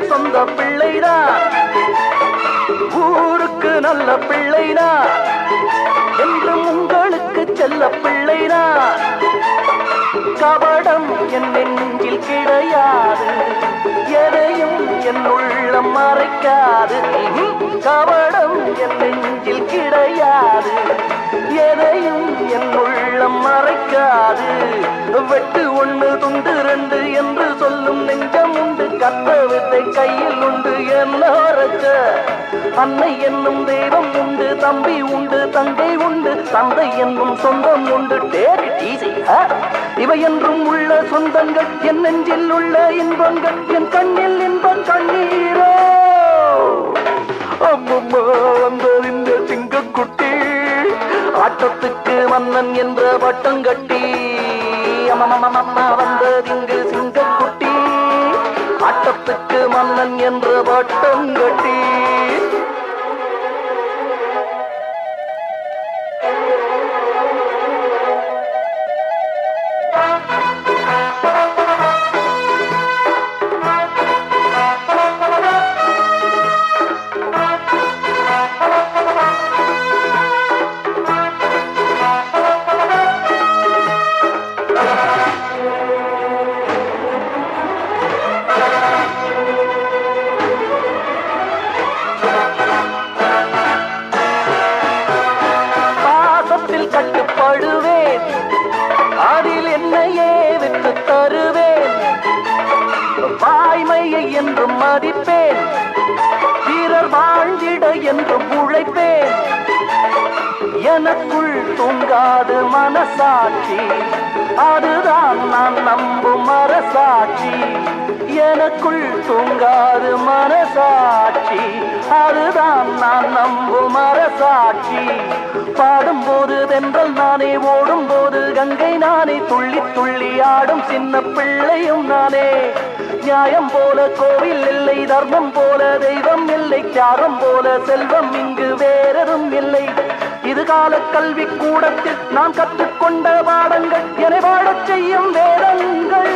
சொந்த பிள்ளைதான் ஊருக்கு நல்ல பிள்ளைதான் என்றும் உங்களுக்கு செல்ல பிள்ளைதான் கபடம் என் நெஞ்சில் கிடையாது எதையும் என் உள்ளம் மறைக்காது கபடம் என் நெஞ்சில் கிடையாது எதையும் என் உள்ளம் மறைக்காது வெட்டு ஒண்ணு துண்டு ரெண்டு என்று சொல்லும் நெஞ்சம் உண்டு கத்த வித்தை கையில் உண்டு என்ன ரச்ச அன்னை என்னும் தெய்வம் உண்டு தம்பி உண்டு தங்கை உண்டு தந்தை என்னும் சொந்தம் உண்டு டேரி டீசி இவை என்றும் உள்ள சொந்தங்கள் என் நெஞ்சில் உள்ள இன்பங்கள் என் கண்ணில் இன்பம் கண்ணீரோ அம்மம்மா வந்தது இந்த சிங்கக்குட்டி ஆட்டத்துக்கு மன்னன் என்ற பட்டம் கட்டி அம்மம்மா வந்தது இங்கு சிங்கக்குட்டி ஆட்டத்துக்கு மன்னன் என்ற பட்டம் கட்டி பாசத்தில் கட்டுப்படுவேன் அதில் என்னையே விட்டு தருவேன் வாய்மையை என்றும் மதிப்பேன் வீரர் வாழ்ந்திட என்றும் உழைப்பேன் எனக்குள் தூங்காது மனசாட்சி அதுதான் நான் நம்பும் அரசாட்சி எனக்குள் தூங்காது மனசாட்சி அதுதான் நான் நம்பும் அரசாட்சி பாடும்போது தென்றல் நானே ஓடும்போது கங்கை நானே துள்ளி துள்ளி ஆடும் சின்ன பிள்ளையும் நானே நியாயம் போல கோவில் இல்லை தர்மம் போல தெய்வம் இல்லை தியாகம் போல செல்வம் இங்கு வேறெதும் இல்லை இது கால கல்வி கூடத்தில் நான் கற்றுக்கொண்ட பாடங்கள் என்னை வாழச் செய்யும் வேதங்கள்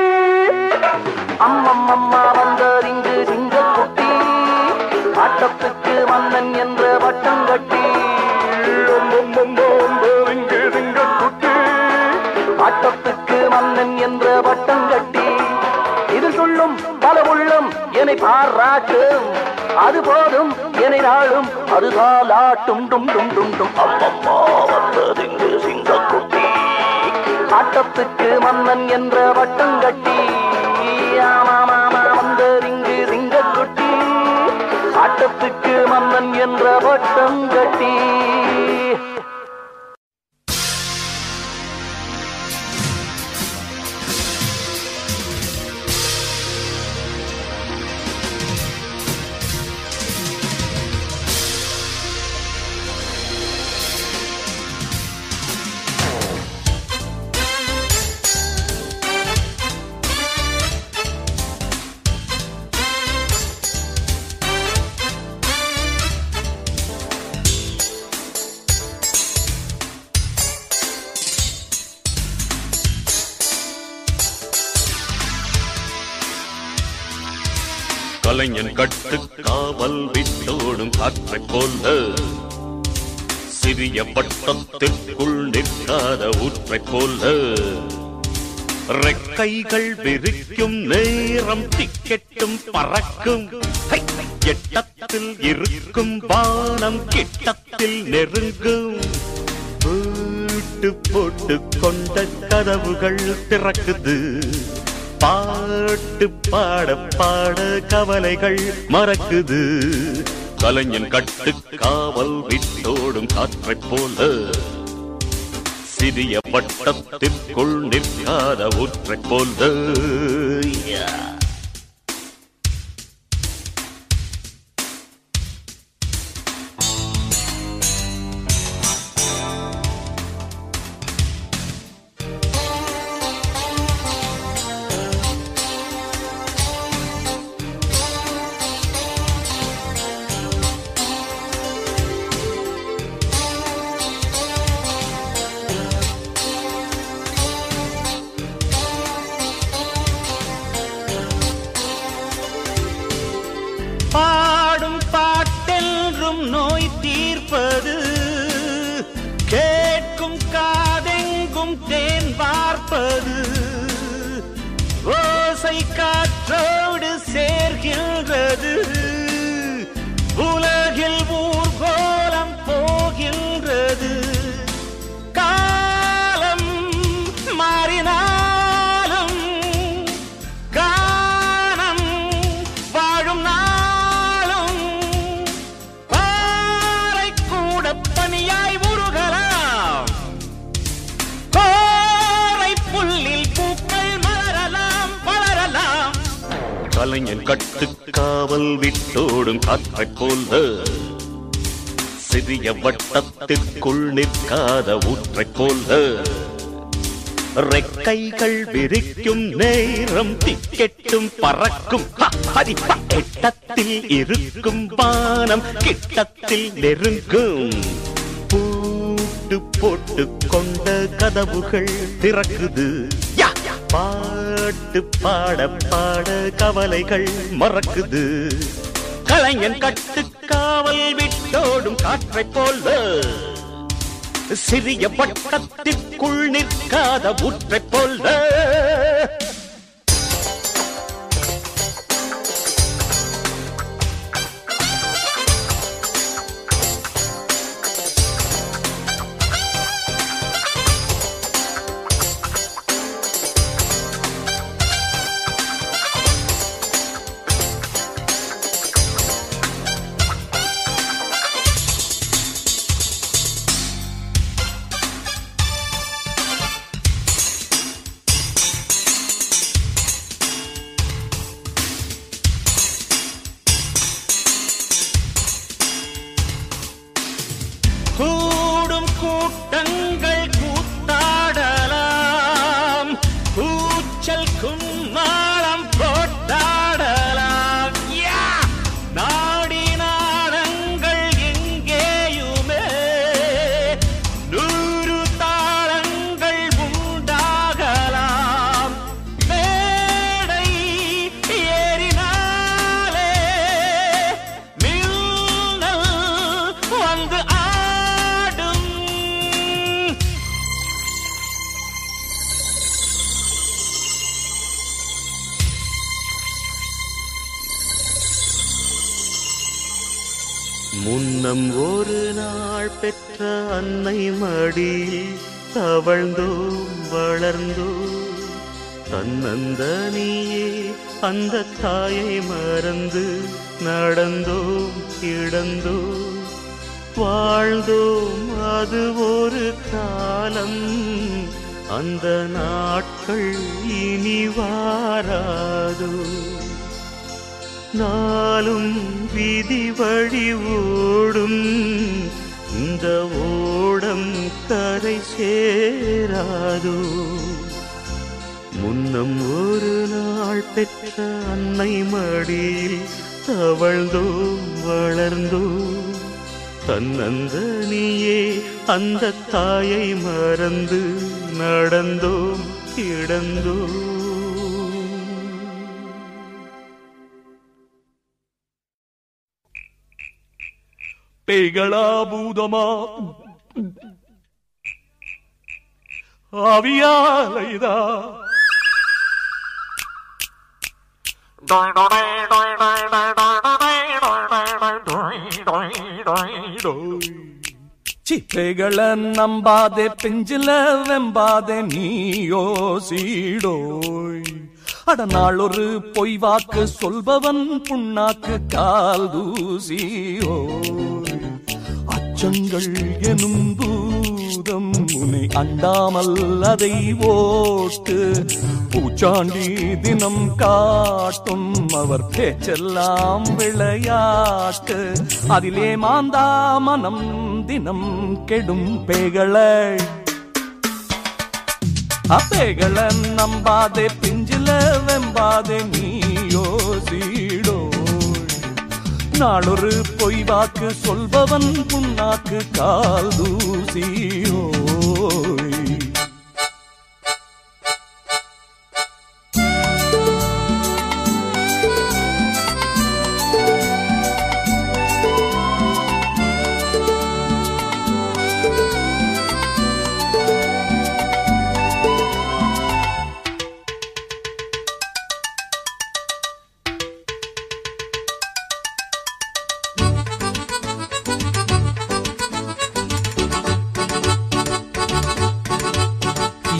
அம்மம்மம்மா வந்தார் இங்கு சிங்கக்குட்டி ஆட்டத்துக்கு மன்னன் என்ற வட்டம் கட்டி அம்மம்மம்மா வந்தார் இங்கு சிங்கக்குட்டி ஆட்டத்துக்கு மன்னன் என்ற வட்டம் கட்டி இது சொல்லும் பல உள்ளம் என்னை பாராட்டும் அது போதும் என்னை நாளும் அது தாலாட்டும் டும் டும் டும் டும் அம்மம்மா வந்ததிங்கு சிங்கக்குட்டி ஆட்டத்துக்கு மன்னன் என்ற வட்டம் கட்டி ஆமாமாமா வந்ததிங்கு சிங்கக்குட்டி ஆட்டத்துக்கு மன்னன் என்ற வட்டம் கட்டி கலைஞன் கட்டு காவல் விட்டோடும் காற்றைப் போல சிறிய வட்டத்திற்குள் நிற்காத ஊற்றைப் போல ரெக்கைகள் விரிக்கும் நேரம் டிக்கெட்டும் பறக்கும் ஹை! எட்டத்தில் இருக்கும் வானம் கிட்டத்தில் நெருங்கும் வீட்டு போட்டு கொண்ட கதவுகள் திறக்குது பாட்டு பாட பாட கவலைகள் மறக்குது கலைஞன் கட்டு காவல் விட்டோடும் காற்றைப் போல சிறிய வட்டத்திற்குள் நிற்காத ஊற்றைப் போல Yeah. வருகின்றது உலகில் ஊர்கோலம் போகின்றது காலம் மாறினாலும் காலம் வாழும் நாளும் பாறை கூட பனியாய் உருகலாம் கோரை புல்லில் பூக்கள் மலரலாம் வளரலாம் கலைஞன் கட்டுக்காவல் விட்டோடும் காற்றைப் போல சிறிய வட்டத்திற்குள் நிற்காத ஊற்றைப் போல ரெக்கைகள் விரிக்கும் நேரம் திக்கெட்டும் பறக்கும் ஹ, ஹரி, ஹ. எட்டத்தில் இருக்கும் வானம் கிட்டத்தில் நெருங்கும் பூட்டு போட்டு கொண்ட கதவுகள் திறக்குது யா, யா. பாட்டு பாட பாட கவலைகள் மறக்குது கலைஞன் கட்டு காவல் விட்டோடும் காற்றைப் போல சிறிய வட்டத்திற்குள் நிற்காத ஊற்றைப் போல கூடும் கூட்டங்கள் கூத்தாடலாம் கூச்சல் கும்மாளம் போட்டாடலாம் யா! நாடி நாடங்கள் எங்கேயுமே நூறு தாளங்கள் உண்டாகலாம் மேடை ஏறினாலே மின்னல் வந்து ஆடும் முன்னம் ஒரு நாள் பெற்ற அன்னை மடியில் தவழ்ந்தோம் வளர்ந்தோம் தன்னந்தனியே அந்த தாயை மறந்து நடந்தோம் கிடந்தோம் வாழ்ந்தோம் அது ஒரு காலம் அந்த நாட்கள் இனி வாராதோ நாளும் விதி வழி ஓடும் இந்த ஓடம் கரை சேராதோ முன்னம் ஒரு நாள் பெற்ற அன்னை மடியில் தவழ்ந்தோம் வளர்ந்தோம் தன்னந்தனியே அந்த தாயை மறந்து நடந்தோம் கிடந்தோம் பேய்களா பூதமா அவியாலைதா ಚಿಟ್ಟೆಗಳ ನಂಬಾದೆ ಪೆಂಜಿಲ வெம்பாதே நீயோ சீடோய் அட நாளொரு பொய் வாக்கு சொல்பவன் புண்ணாக்கு கால் தூசியோய் அச்சங்கள் எனும் பூதம் உன்னை அண்டாமல் அதை ஓட்டு பூச்சாண்டி தினம் காட்டும் அவர் பேச்செல்லாம் விளையாட்டு அதிலே மாந்தா மனம் தினம் கெடும் பேகளை அப்பேகள நம்பாதே பிஞ்சில வெம்பாதே நீயோ சீடோ நாளொரு பொய் வாக்கு சொல்பவன் புண்ணாக்கு கால் தூசியோய்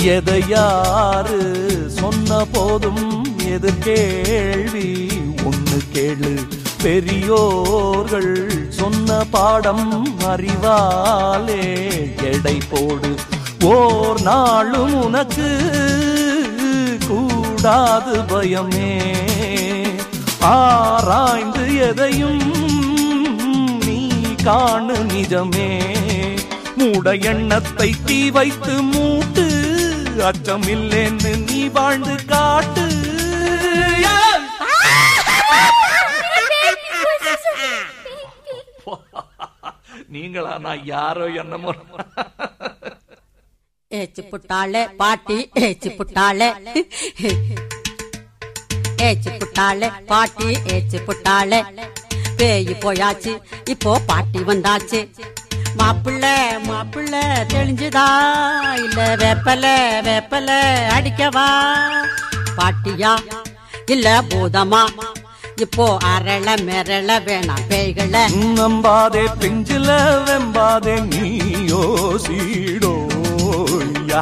எதை யாரு சொன்ன போதும் எது கேள்வி ஒண்ணு கேளு பெரியோர்கள் சொன்ன பாடம் அறிவாலே எடை போடு ஓர் நாளும் உனக்கு கூடாது பயமே ஆராய்ந்து எதையும் நீ காணு நிஜமே மூட எண்ணத்தை தீ வைத்து மூட்டு அச்சம் இல்லைன்னு நீ வாழ்ந்து காட்டு நீங்களா நான் யாரோ என்னமோ ஏச்சு புட்டாளே பாட்டி ஏச்சு புட்டாளே ஏச்சு புட்டாளே பாட்டி ஏச்சு புட்டாளே பேய் போயாச்சு இப்போ பாட்டி வந்தாச்சு மாப்பிள்ள மாப்பிள்ள தெளிஞ்சுதா இல்ல வேப்பல வேப்பல அடிக்கவா பாட்டியா இல்ல பூதமா இப்போ அரள மிரள வேணாம் பேய்களை நம்பாதே பிஞ்சில வெம்பாதே நீயோ சீடோ யா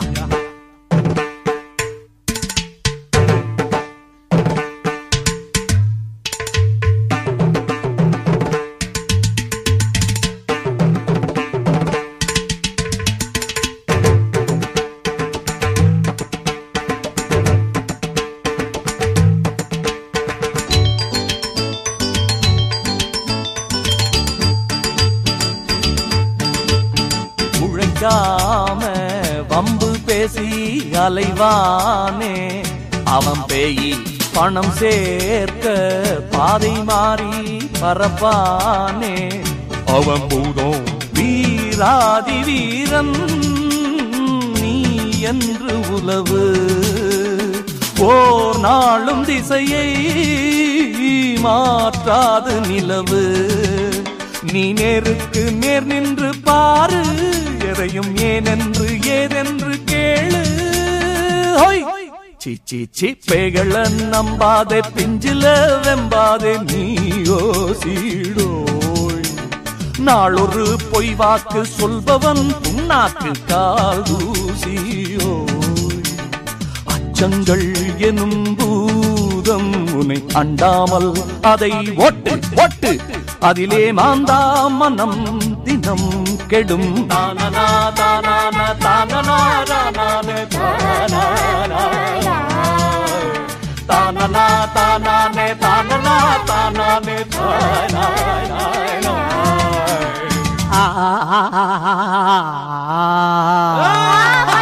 உழைக்காம வம்பு பேசி அலைவானே அவன் பேயி பணம் சேர்க்க பாதை மாறி பரப்பானே அவன் பூதம் வீராதி வீரன் நீ என்று உலவு ஓர் நாளும் திசையை மாற்றாது நிலவு நீ நேருக்கு நேர் நின்று பாரு எதையும் ஏனென்று ஏதென்று கேளு ஹொய்! சீ சீ சீ பேகள நம்பாதே பிஞ்சில வெம்பாதே நீயோ சீடோய் நாளொரு பொய் வாக்கு சொல்பவன் புண்ணாக்கு கால் தூசியோய் அச்சங்கள் எனும் பூதம் உன்னை அண்டாமல் அதை ஒட்டு ஒட்டு அதிலே மாந்தா மனம் தினம் கெடும் தானனா தானான தானனா தானானே தானானா. தானனா தானானே தானனா தானானே தானானா. ஆ ஆ, ஆ, ஆ, ஆ, ஆ.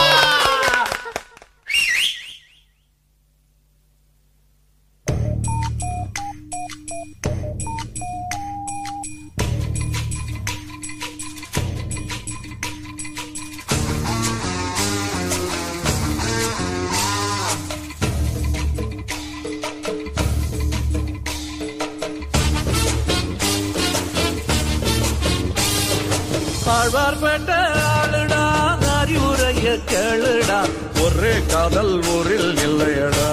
ஆழ்வார்பேட்ட ஆளுடா அறிவுரைய கேளுடா ஒரே காதல் ஊரில் இல்லையடா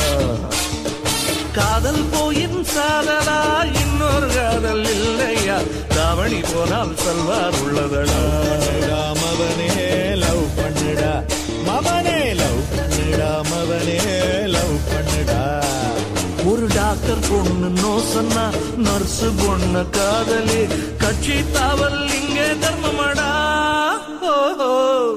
காதல் போயின் சாதலா இன்னொரு காதல் இல்லையா தாவணி போனால் செல்வார் உள்ளதடா மவனே லவ் பண்ணுடா மவனே லவ் பண்ணுடா மவனே லவ் பண்ணுடா ஒரு டாக்டர் பொண்ணு நோ சொன்னா நர்ஸ் பொண்ணு காதலி கட்சி தாவல் இங்கே தர்மமடா ஓஹோ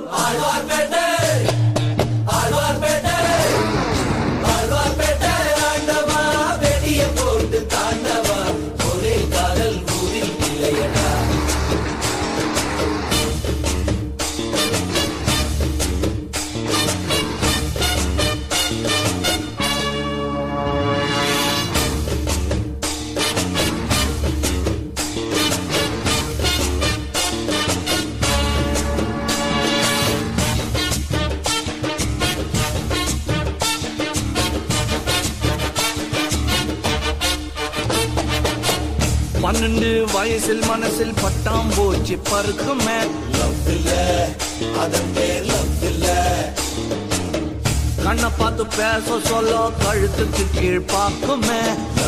பன்னெண்டு வயசில் மனசில் பட்டாம் போச்சு பருக்குமே கண்ணை பார்த்து பேச சொல்ல கழுத்துக்கு கீழ் பார்க்குமே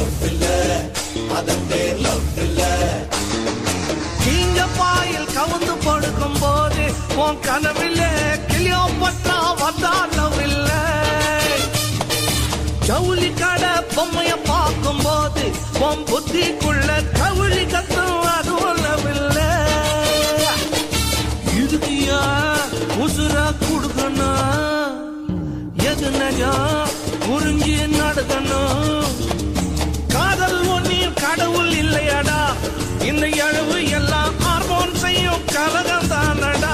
நீங்க பாயில் கவுந்து படுக்கும் போது உன் கனவிலே கிளியோ பட்டா வந்த கொஞ்சம் புரிஞ்சு நடக்கணும் காதல் ஒன்னில் கடவுள் இல்லையடா இந்த எழுவு எல்லாம் ஹார்மோன் செய்யும் கலகம் தானடா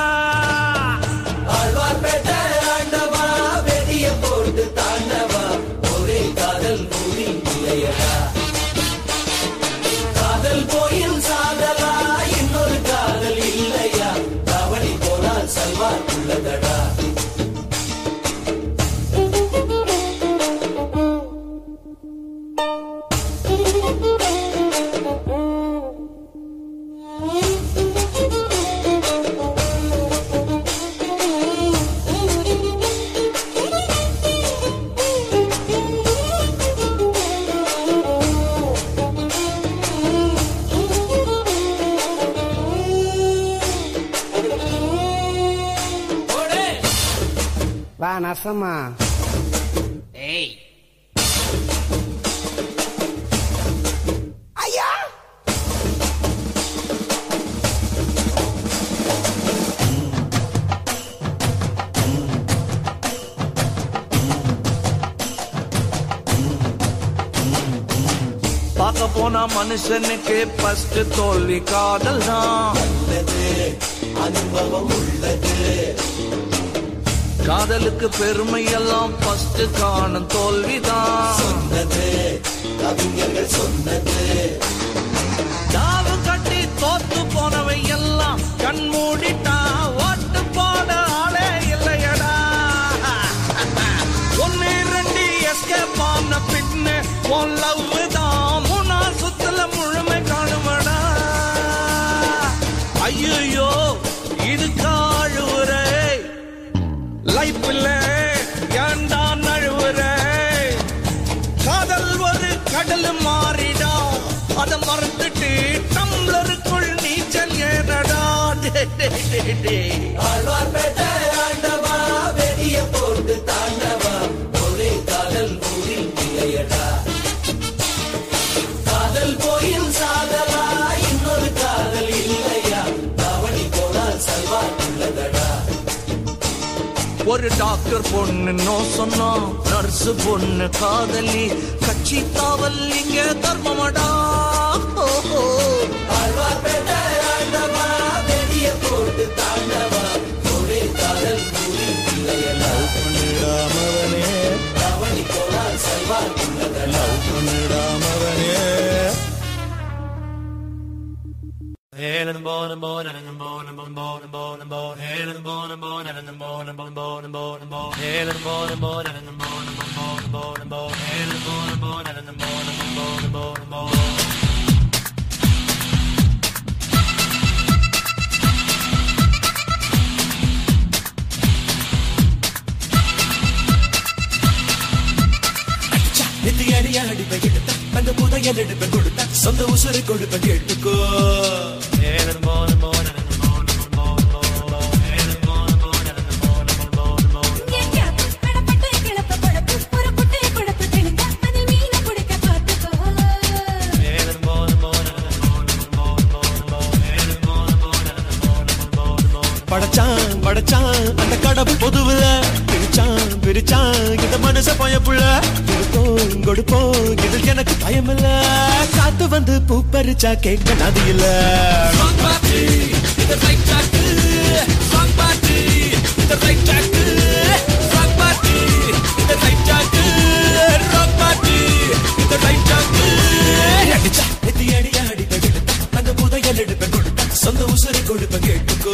வா நசமா ஏய் பார்க்க போனா மனுஷனுக்கு ஃபர்ஸ்ட் தோல்வி காதல் தான் காதலுக்கு பெருமை எல்லாம் ஃபர்ஸ்ட் காணும் தோல்விதான் தாவு கட்டி தோத்து போனவை எல்லாம் கண் மூடிட்டா ஓட்டு போட ஆளே இல்லையடா ஒன்னு ரெண்டு எஸ்கேப் ஆன பின்னு உன் லவ் தான் மூணா சுத்துல முழுமை காணுமடா ஐயோ இது காழுவுரை லைஃப்ல ஏண்டா நழுவுரை காதல் ஒரு கடல் மாறிடும் அதை மறந்துட்டு டம்ளருக்குள் நீச்சல் ஏறடா டே, டே, டே, டே. ஒரு டாக்டர் பொண்ணு நோ சொன்னா நர்ஸ் பொண்ணு காதலி கட்சி தாவல் இங்க தர்மமடா ஓ, ஓ. பண்ணிடாமவனே லவ் பண்ணிடாமவனே நித்தி அடி அடிப்பை எடுத்த அந்த புதையல் எடுப்பை கொடுத்த சொந்த உசுரை கொடுப்பை கேட்டுக்கோ படைச்சான் படைச்சான் அந்த கடவுள் பொதுவுல பிரிச்சான் பிரிச்சான் இந்த மனுஷ பயப்புள்ள கொடுப்போம் கொடுப்போம் இதில் எனக்கு பயமில்ல காத்து வந்து பூ பறிச்சா கேட்க நதி இல்ல அடிச்சா நெத்தி அடி அடி தடுத்த அந்த புதையல் எடுப்பேன் கொடுத்த சொந்த உசுரை கொடுப்பேன் கேட்டுக்கோ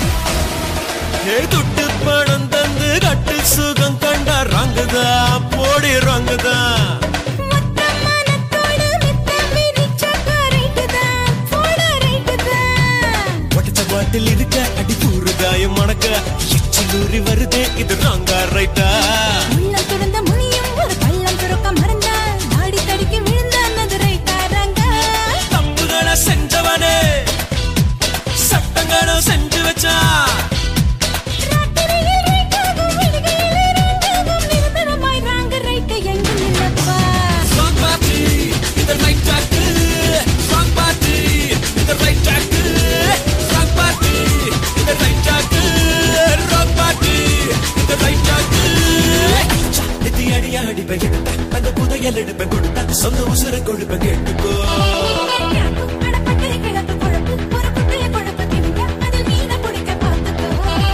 ஏ துட்டு பணம் தந்து கட்டு சுகம் கண்டா ரங்குதா போ அப்படி ரங்குதான் மொத்த மனத்தோடு மித்த விரிச்சாக்க ரைட்டுதான், போட ரைட்டுதான். ஒட்டச்ச பாட்டில் இருக்க அடி கூறுகாயம் மணக்க எச்சிலூரி வருதே இது ராங்கா ரைட்டா உள்ளம் துறந்த முனியும் ஒரு பள்ளம் துறக்க மறந்தால், நாடி தடுக்கி விழுந்தான் அது ரைட்டாராங்க. தம்புகளை செஞ்சவனே சட்டங்களும் செஞ்சு வச்சா ராத்திரியில் ரைட்டாகும், விடுகையில் ரைட்டாகும், நிரந்தரமாய் ராங்க ரைட்டு எங்கு நில்லப்பா. ராங் பார்ட்டி இது ரைட் ட்ராக் ராங் பார்ட்டி இது ரைட் ட்ராக் ராங் பார்ட்டி இது ரைட் ட்ராக் ராங் பார்ட்டி இது ரைட் ட்ராக் நித்தி அடி அடிப்பேன் எடுப்பேன் அந்த புதையல் எடுப்பேன் கொடுப்பேன் சொந்த உசுரை கொடுப்பேன் கேட்டுக்கோ அடப்பட்டு கிழக்கு குழப்பு, ஒரு குட்டைய குழப்ப திணிக்க, அதில் மீனை பிடிக்க பார்த்துக்கோ.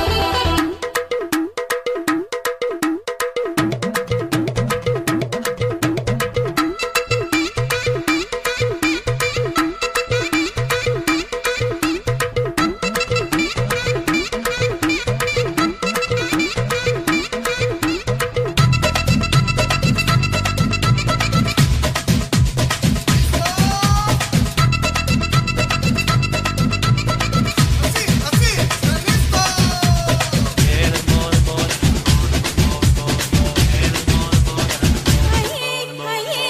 ஐயே, ஐயே.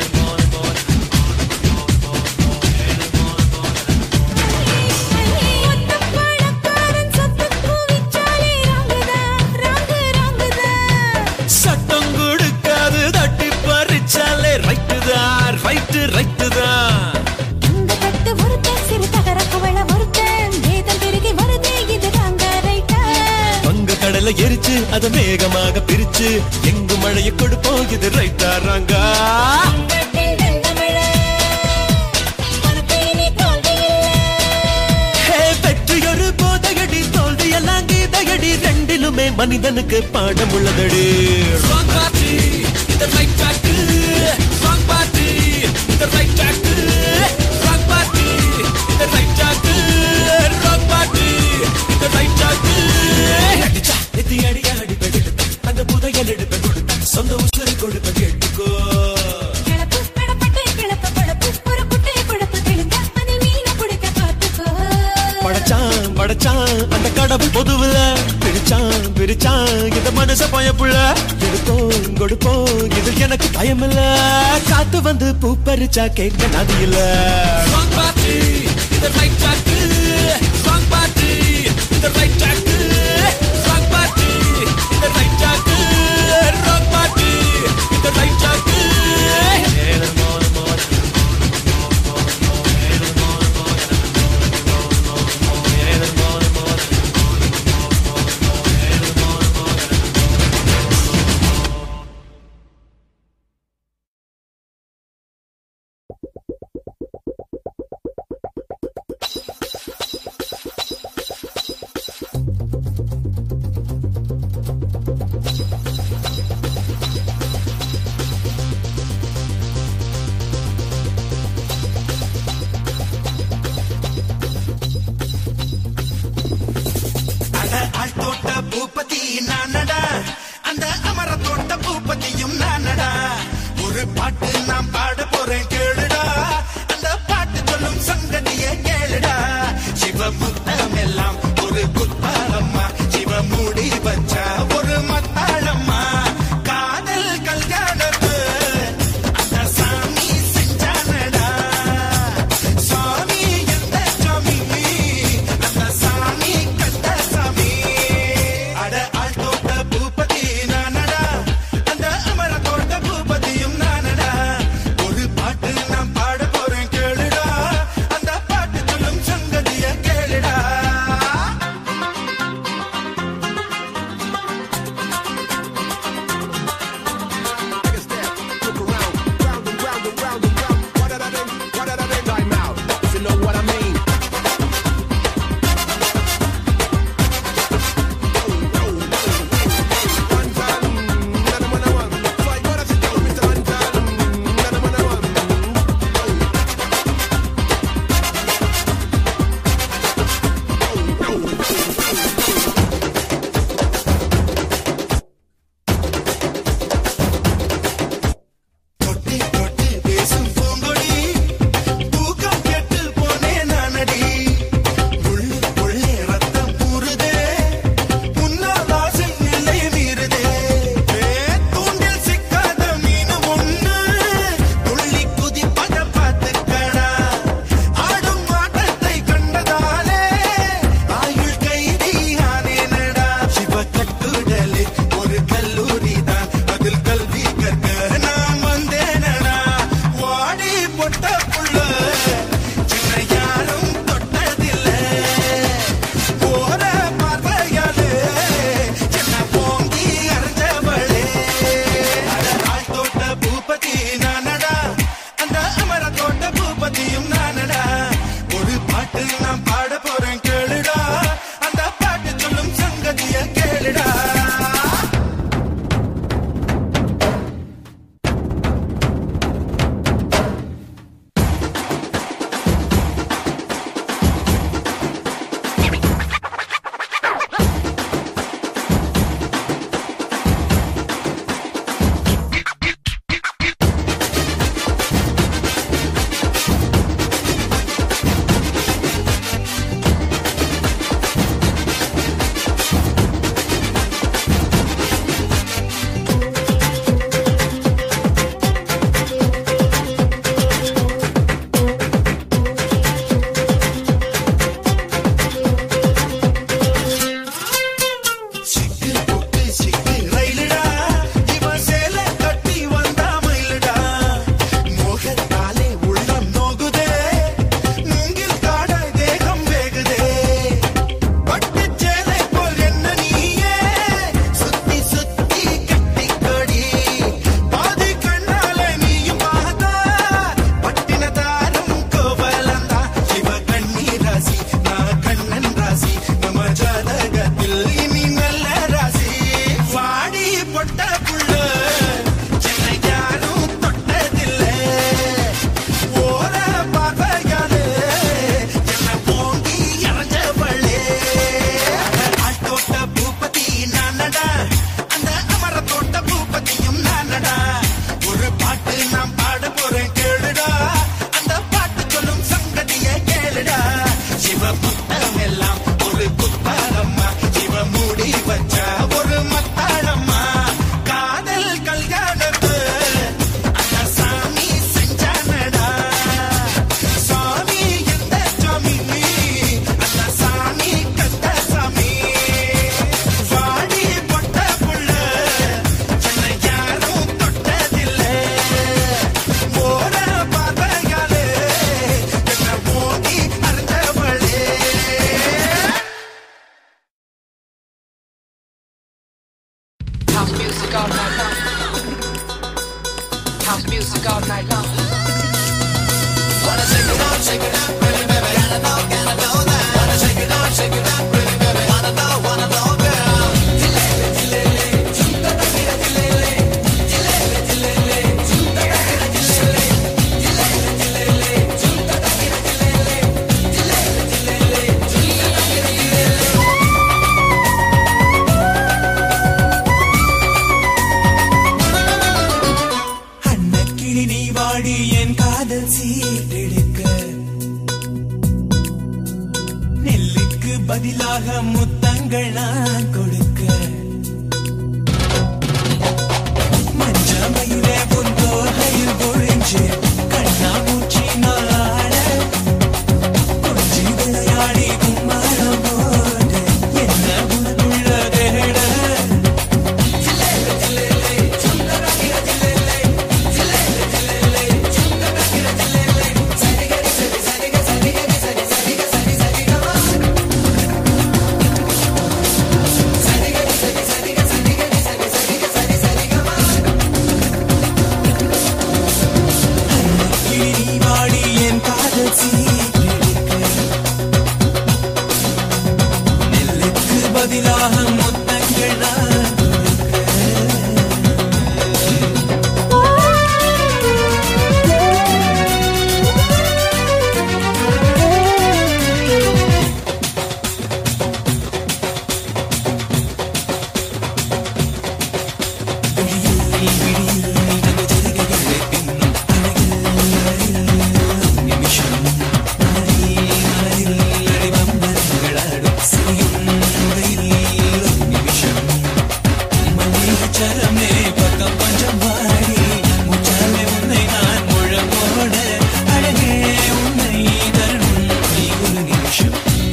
ஒத்தப்பழக்காரன் சொத்து குவிச்சாலே ராங்குதான், ராங்கு, ராங்குதான். சட்டம் கொடுக்காது தட்டி பறிச்சாலே ரைட்டு தான் ரைட்டு ரைட்டு தான் இந்த கட்டு ஒருத்தன், சிறு தகர குவள ஒருத்தன், வேதம் பெருகி வருதே இது ராங்க ரைட்டா. வங்க கடலை எரிச்சு அத மேகமாக பிரிச்சு எங்கு மழையை கொடுப்போம் இது ரைட்டா ராங்கா கட்டில் வெந்தமிழ, உனக்கு இனி தோல்வி இல்லை. ஹே, வெற்றியொரு போதகடி தோல்வி எல்லாம் கீதகடி ரெண்டிலுமே மனிதனுக்கு பாடம் உள்ளதடி ராங் பார்ட்டி இது ரைட் ட்ராக் ராங் பார்ட்டி இது ரைட் ட்ராக் ராங் பார்ட்டி இது ரைட் ட்ராக் ராங் பார்ட்டி இது ரைட் ட்ராக் அடிச்சா எத்தி அடி அடி பெடுப்பேன் அந்த புதையல் எடுப்பேன் கொடுப்பேன் சொந்த உசுரை கொடுப்பேன் கேட்டுக்கோ கிளப்பு, கிளப்பட்டு, கிளப்பு, பொழப்பு, ஒரு குட்டைய குழப்பு தெளிந்த, அதில் மீனை பிடிக்க பார்த்துக்கோ. படைச்சான் படைச்சான் அந்த கடவுள் பொதுவுல பிரிச்சான் பிரிச்சான் இந்த மனச பயப்புள்ள எடுப்போம் கொடுப்போம் இதில் எனக்கு பயம் இல்ல காத்து வந்து பூ பறிச்சா கேட்க நதி இல்ல அட ஆள் தோட்ட பூபதி நானடா அந்த அமர தோட்ட பூபதியும் நானடா ஒரு பாட்டு நான் பாட போறேன் கேளுடா அந்த பாட்டு சொல்லும் சங்கதியை கேளுடா சிவமுத்தம் எல்லாம் ஒரு குத்தாளம்மா சிவ மூடி வச்ச ஒரு மத்தாளம்மா காதல் கல்யாணத்து அந்த சாமி செஞ்சானடா சாமி எந்த சாமி அந்த சாமி கத்த சாமி அட ஆள் தோட்ட பூபதி நானடா அந்த அமர தோட்ட பூபதியும் நானடா ஒரு பாட்டு நாம் music all night long. House music all night long. Wanna shake it out, shake it out, really, baby. Gotta know, gotta know that. Wanna shake it out, shake it out, really, baby. Wanna know, wanna know, girl. Dilele, dilele, chunta da gira, dilele. Dilele, dilele, chunta da gira, dilele. Dilele, dilele, chunta da gira, dilele. Dilele, dilele, chunta da gira, dilele. Annakili நீ வாடி என் காதல் சீட்டெடுக்க நெல்லுக்கு பதிலாக முத்தங்கள் நான் கொடுக்க மஞ்சமையிலே உன் தோகையில் பொழிஞ்சு கண்ணாமூச்சி நாளாட கொஞ்சி விளையாடி கும்மாரம் போட்டு என்ன உனக்குள்ள தேட கிளி வாடி என் காதல் சீரெடுக்க நெல்லுக்கு பதிலாக முத்தங்கள் நான் சரமே பக்கம் பஞ்சம் வாடி முச்சாலே உன்னை நான் முழங்கோட அழகே உன்னை தரணும் நீ ஒரு நிமிஷம்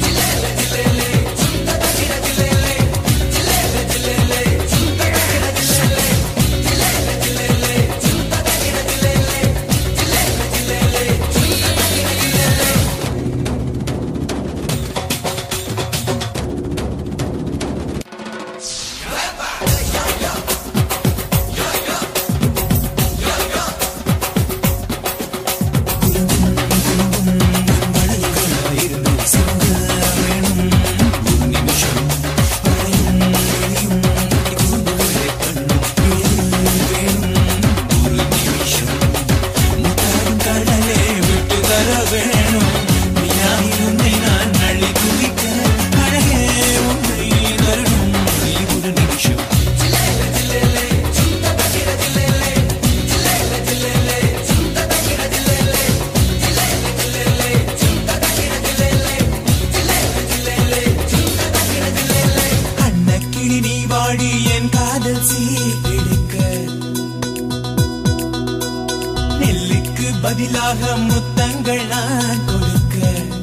கடலே விட்டு தர வேணும் நீயாய் உன்னை நான் நள்ளி குதிக்க அழகே உன்னை தரணும் நீ ஒரு நிமிஷம் அன்னக்கிளி நீ வாடி என் காதல் சீட்டெடுக்க நெல்லுக்கு பதிலாக முத்தங்கள் நான் கொடுக்க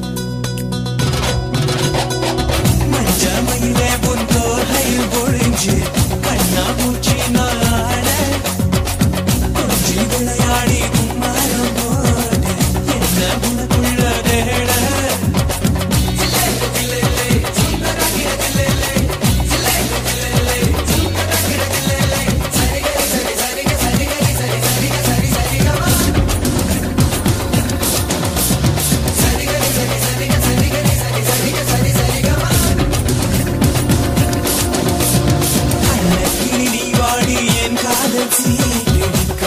மஞ்சமையிலே உன் தோகையில் பொழிஞ்சு கண்ணா பூச்சி நாட கொஞ்சி விளையாடி கும்மாரம் போட என்ன உனக்குள்ள தேட அன்னக்கிளி நீ வாடி என் காதல் சீரெடுக்க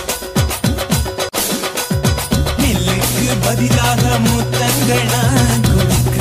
நெல்லுக்கு பதிலாக முத்தங்கள் நான் கொடுக்க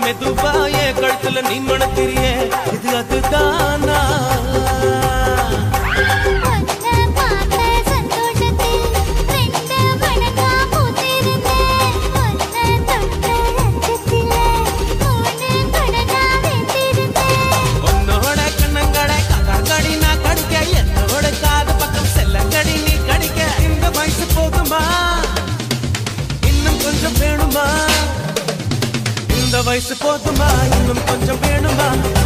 மெதுவா என் கழுத்துல நீ மணக்கிறியே இது அதுதானா ஒன்ன பார்த்த சந்தோஷத்தில் ரெண்டு மடங்கா பூத்திருந்தேன் ஒன்ன தொட்ட அச்சத்திலே மூணு மடங்கா வெந்திருந்தேன் உன்னோட கண்ணங்கடை கடி நான் கடிக்க என்னோட காது பக்கம் செல்லங்கடி நீ கடிக்க இந்த வயசு போதுமா இன்னும் கொஞ்சம் வேணுமா இந்த வயசு போதுமா இன்னும் கொஞ்சம் வேணுமா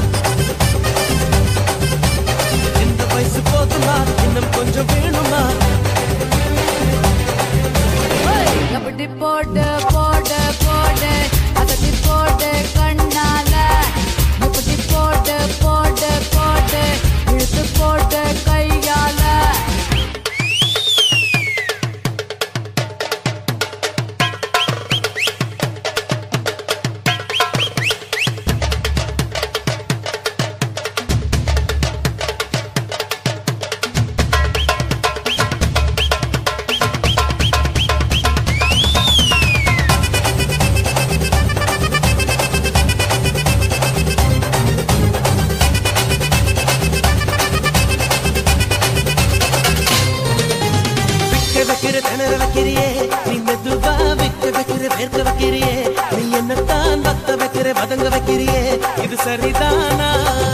இந்த வயசு போதுமா இன்னும் கொஞ்சம் வேணுமா அப்படி போடு போடு போடு அதட்டி போடு கண்ணால இப்படி போடு போடு போடு இழுத்து போடு கையால விக்க வைக்கிற திணற வைக்கிறியே நீ மெதுவா விக்க வைக்கிற வேர்க்க வைக்கிறியே நீ என்னத்தான் வத்த வைக்கிற வதங்க வைக்கிறியே இது சரிதானா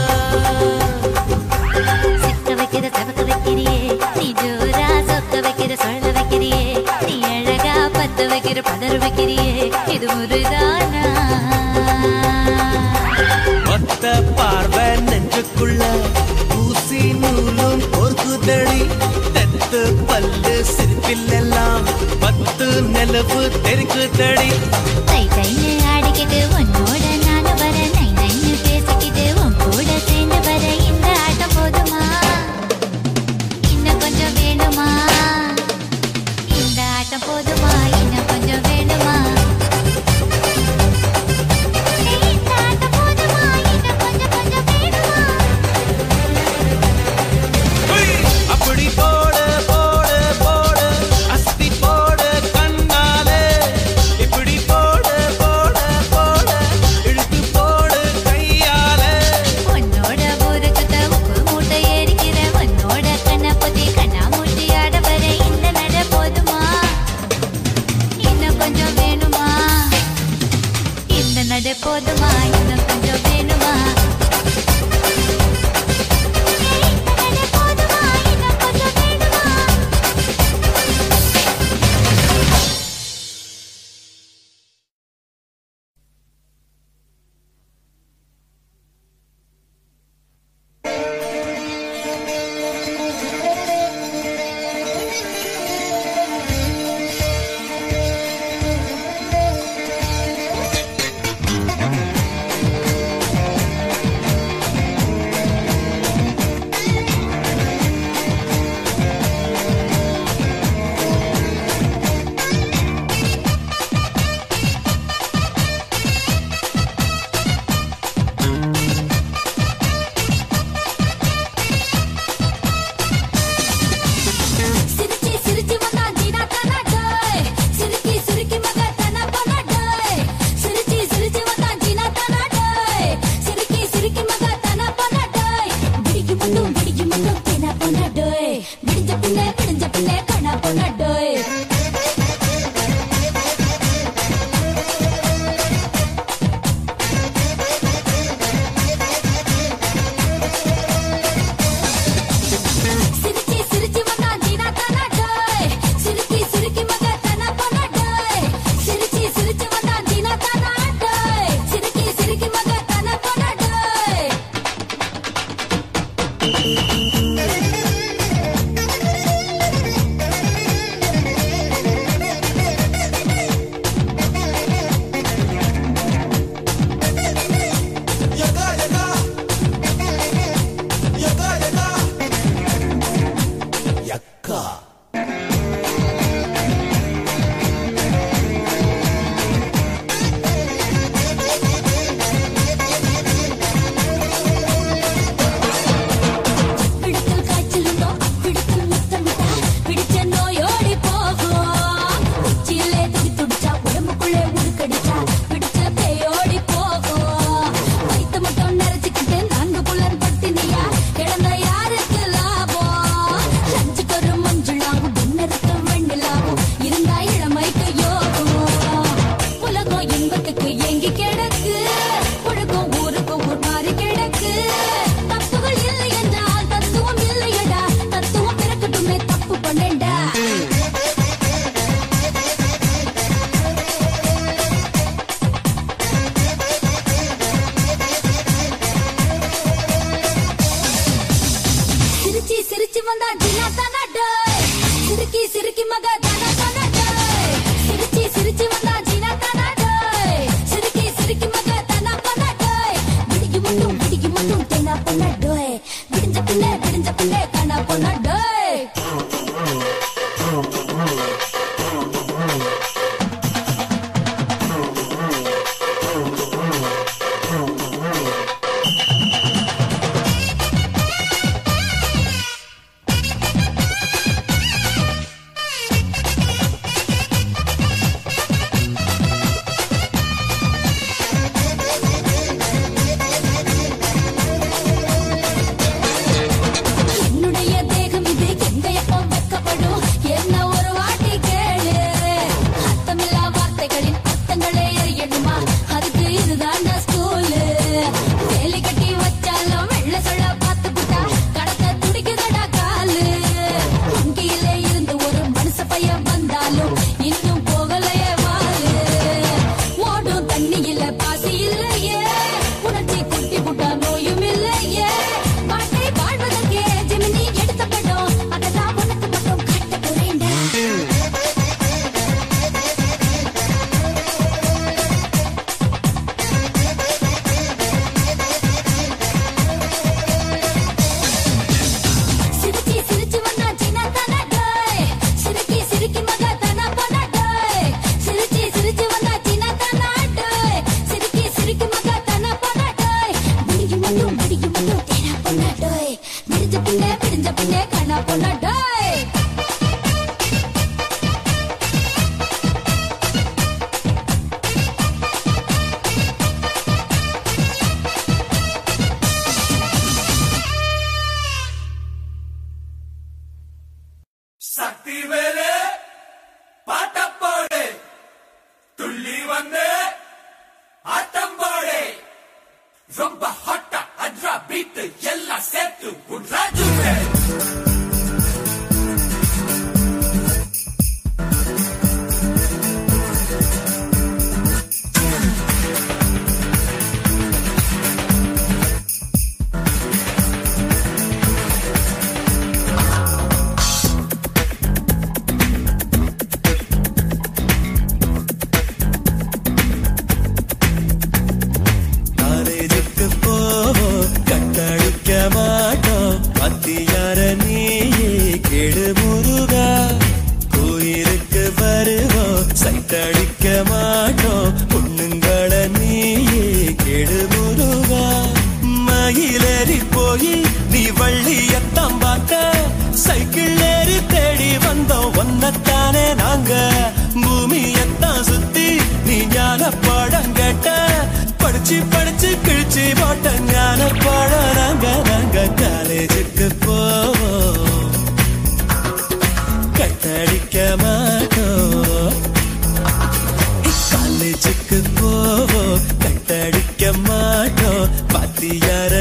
சிக்க வைக்கிற தவக்க வைக்கிறியே நீ ஜோரா சொக்க வைக்கிற சொல்ல வைக்கிறியே நீ அழகா பத்த வைக்கிற பதற வைக்கிறியே இது முருதானா மொத்த பார்வை நெஞ்சுக்குள்ள ஊசி நூலும் பொறுக்குதடி தெத்து பல்லு சிரிப்பிலெல்லாம் பத்து நிலவு தெருக்குதடி தை தைன்னு ஆடிக்கிட்டு உன்னோட நானும் வர நை நைன்னு பேசிக்கிட்டு உன் கூட சேர்ந்து வர இந்த ஆட்டம் போதுமா இன்னும் கொஞ்சம் வேணுமா இந்த ஆட்டம் போதுமா இன்னும் கொஞ்சம் வேணுமா இந்த ஆட்டம் போதுமா இன்னும் கொஞ்சம் கொஞ்சம் வேணுமா அப்படி போடு போடு போடு அஸ்தி போடு கண்ணாலே இப்படி போடு போடு போடு இழுத்து போடு கையாலே உன்னோட ஊருக்கு உப்பு மூட்டை ஏறிக்கிற உன்னோட கண்ணை பொத்தி கண்ணா மூட்டி ஆட வர இந்த நட போதுமா இன்னும் கொஞ்சம் வேணுமா இந்த நட போதுமா இன்னும் கொஞ்சம் வேணுமா இந்த நட போதுமா இன்னும் கொஞ்சம் வேணுமா சிரிச்சி சிரிச்சி வந்தா ஜீனா தானா டோய் சிரிக்கி சிரிக்கி மக தானா பண்ணா டோய் சிரிச்சி சிரிச்சி வந்தா ஜீனா தானா டோய் சிரிக்கி சிரிக்கி மக தானா பண்ணா டோய் பிடிக்கி மட்டும் பிடிக்கி மட்டும் தேனா பண்ணா டோய் விடிஞ்ச பிள்ளை விடிஞ்ச பிள்ளை கண்ணா பண்ணா டோய் சிரிச்சி சிரிச்சி வந்தா ஜீனா தானா டோய் சிரிக்கி சிரிக்கி மக தானா பண்ணா டோய் சிரிச்சி சிரிச்சி வந்தா ஜீனா தானா டோய் சிரிக்கி சிரிக்கி மக தானா பண்ணா டோய் இழுத்து மட்டும் விடிக்கு மட்டும் தேனா பொண்ணா டோய் விடிஞ்ச பிள்ளை விடிஞ்ச பிள்ளை காணா பொண்ணா டோய் என்னுடைய தேகம் இது எங்க எப்போ வெக்கப்படும் என்ன ஒரு வாட்டி கேளு அர்த்தமில்லா வார்த்தைகளின் அர்த்தங்களே எறியணுமா அதுக்கு இதுதான் ஸ்கூலு வேலி கட்டி வச்சாலும் வெள்ள சொல்ல பார்த்து புட்டா கடத்த துடிக்குதடா காலு வங்கியில இருந்து ஒரு மனுஷ பையன் வந்தாலும் இன்னும் போகலையே வாலு ஓடும் தண்ணியில பாசி இல்லையே உணர்ச்சி குட்டி புட்டா நோயும் இல்லையே வாழ்க்கை வாழ்வதற்கே ஜெமினி எடுத்த படம் அதெல்லாம் உனக்கு மட்டும் கட்ட போறேன்டா சிரிச்சி சிரிச்சி வந்தா சீனா தானா டோய் சிரிக்கி சிரிக்கி மகா தானா போனா டோய் சிரிச்சி சிரிச்சி வந்தா சீனா தானா டோய் சிரிக்கி சிரிக்கி மகா தானா போனா டோய் விடிக்கு மட்டும் விடிக்கு மட்டும் தேனா போனா டோய் விடிஞ்ச பின்னே விடிஞ்ச பின்னே காணா போனா டோய் சக்தி வேலு பாட்டம் போடு துள்ளி வந்து ஆட்டம் போடு ரொம்ப ஹாட்டா அட்ரா பீட்டு எல்லாம் சேர்த்து உன் ராஜு காலேஜுக்கு போவோம் கட்டடிக்க மாட்டோம் மத்தியார நீயே கெடு முருகா கோயிலுக்கு வருவோம் சைட்டடிக்க மாட்டோம் பொண்ணுங்கள நீயே கெடு முருகா மயிலேறி போய் நீ வள்ளியத்தான் பார்க்க சைக்கிள் ஏறி தேடி வந்தோம் ஒன்னத்தானே நாங்க பூமியத்தான் சுத்தி நீ ஞான பாடம் கேட்ட படிச்சு படிச்சு கிழிச்சு போட்ட ஞான பாடம் நாங்க நாங்க காலேஜுக்கு போவோம் கட்டடிக்க மாட்டோம் காலேஜுக்கு போவோம் கட்டடிக்க மாட்டோம் பாத்தியார